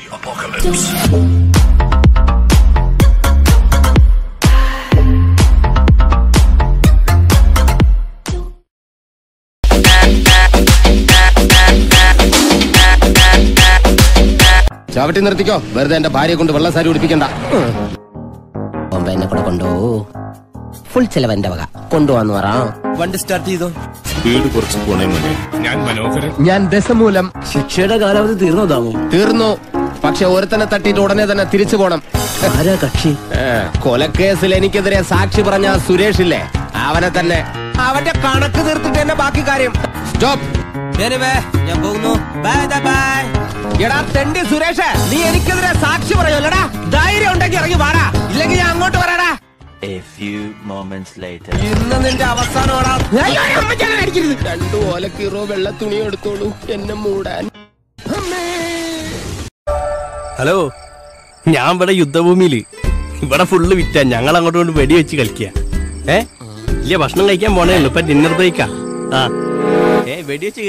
ചവിട്ടി നിർത്തിക്കോ വെറുതെ എന്റെ ഭാര്യയെ കൊണ്ട് വെള്ള സാരി ഉടിപ്പിക്കണ്ട ബോംബെ എന്നെ കൂടെ കൊണ്ടുപോകൂ ഫുൾ ചെലവ് എന്റെ വക കൊണ്ടുപോവാന്ന് പറ വണ്ടി സ്റ്റാർട്ട് ചെയ്തോ സ്പീഡ് കുറച്ച് പോണേ മതി ഞാൻ മനോഹരൻ ഞാൻ ദശമൂലം ശിക്ഷയുടെ കാലാവധി തീർന്നോ താമോ തീർന്നു പക്ഷെ ഒരുത്തനെ തട്ടിയിട്ട് ഉടനെ തന്നെ തിരിച്ചു പോണം ആരാ കക്ഷി ഏ, കൊലക്കേസിൽ എനിക്കെതിരെ സാക്ഷി പറഞ്ഞ ആ സുരേഷ് ഇല്ലേ അവനെ തന്നെ അവന്റെ കണക്ക് തീർത്തിട്ട് തന്നെ ബാക്കി കാര്യം സ്റ്റോപ്പ് ശരി ബേ ഞാൻ പോകുന്നു ബൈ ബൈ എടാ തെണ്ടി സുരേഷ് നീ എനിക്കെതിരെ സാക്ഷി പറയുമല്ലടാ ധൈര്യം ഉണ്ടെങ്കിൽ ഇറങ്ങി വാടാ ഇല്ലെങ്കിൽ ഞാൻ അങ്ങോട്ട് വരാടാ A few moments later. ഇന്ന് നിന്റെ അവസാനമാടാ രണ്ടു ഓലക്കീറോ വെള്ള തുണി എടുത്തോളൂ എന്നെ മൂടാൻ ഹലോ ഞാൻ ഇവിടെ യുദ്ധഭൂമിയില് ഇവിടെ ഫുള്ള് വിറ്റ ഞങ്ങൾ അങ്ങോട്ട് കൊണ്ട് വെടി വെച്ച് കളിക്കുക ഏ ഇല്ല ഭക്ഷണം കഴിക്കാൻ പോണേ ഉള്ളൂ ഇപ്പൊ ഡിന്നർ ബ്രേക്കാ ആ ഏ വെടി വെച്ച്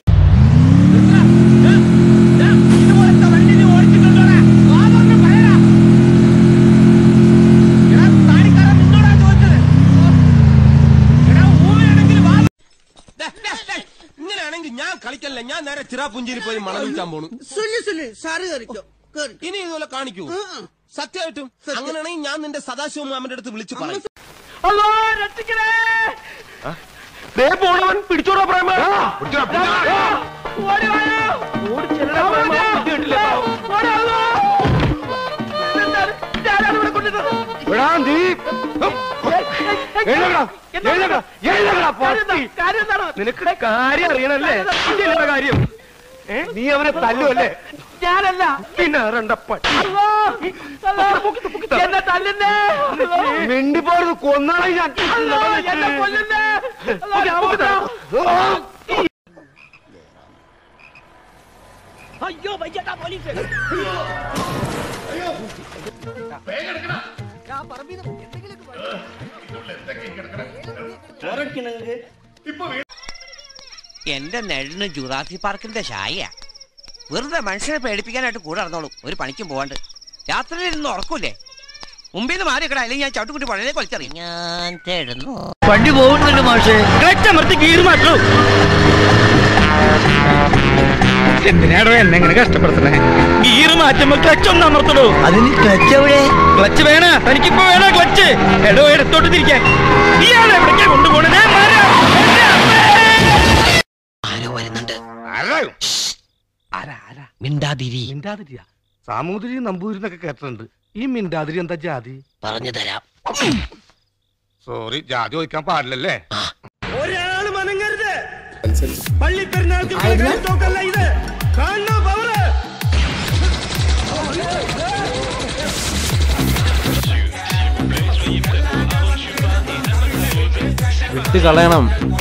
ഇങ്ങനെയാണെങ്കിൽ ഞാൻ കളിക്കല്ല ഞാൻ നേരെ ചിറാപുഞ്ചിരി പോയി മണം വിൽക്കാൻ പോണു സുല്ലി സുല്ലി സാറ് കയറിക്കോ കേറി ഇനി ഇതുപോലെ കാണിക്കൂ സത്യമായിട്ടും അങ്ങനെയാണെങ്കിൽ ഞാൻ നിന്റെ സദാശിവ മാമന്റെ അടുത്ത് വിളിച്ചു പറയും നിനക്ക് കാര്യം അറിയണല്ലേ കാര്യം നീ അവനെ തല്ലുവല്ലേ ഞാനല്ല പിന്നെ രണ്ടപ്പട്ടി മിണ്ടിപ്പോയത് കൊന്നാളെ ഞാൻ എന്റെ നെഴിന് ജുറാസി പാർക്കിന്റെ ഷായ വെറുതെ മനുഷ്യനെ പേടിപ്പിക്കാനായിട്ട് കൂടെ നടന്നോളും ഒരു പണിക്കും പോവാണ്ട് രാത്രിയിൽ ഇരുന്ന് ഉറക്കൂലേ മുമ്പിൽ നിന്ന് മാറി കിടാ അല്ലെങ്കിൽ ഞാൻ ചവിട്ടുകുട്ടി പഴയ കൊലിച്ചറിയും ഞാൻ തേടുന്നു വണ്ടി പോകുന്നുണ്ട് മാഷേ ക്ലച്ചമർത്തി കീറി മാറ്റൂ എന്തിനാടോ എന്നെ ഇങ്ങനെ കഷ്ടപ്പെടുത്തണേ ഗീറ് മാറ്റുമ്പോ ക്ലച്ച് ഒന്ന് അമർത്തടോ അതിന് ക്ലച്ച് എവിടെ ക്ലച്ച് വേണ തനിക്കിപ്പോ വേണ ക്ലച്ച് എടോ എടുത്തോട്ട് തിരിക്കാൻ ഇയാളെ എവിടേക്കാ കൊണ്ടുപോണേ ആരോ വരുന്നുണ്ട് മിണ്ടാതിരി മിണ്ടാതിരിയാ സാമൂതിരി നമ്പൂതിരിന്നൊക്കെ കേട്ടിട്ടുണ്ട് ഈ മിണ്ടാതിരി എന്താ ജാതി പറഞ്ഞു തരാം സോറി ജാതി ചോദിക്കാൻ പാടില്ലല്ലേ വിട്ട് കളയണം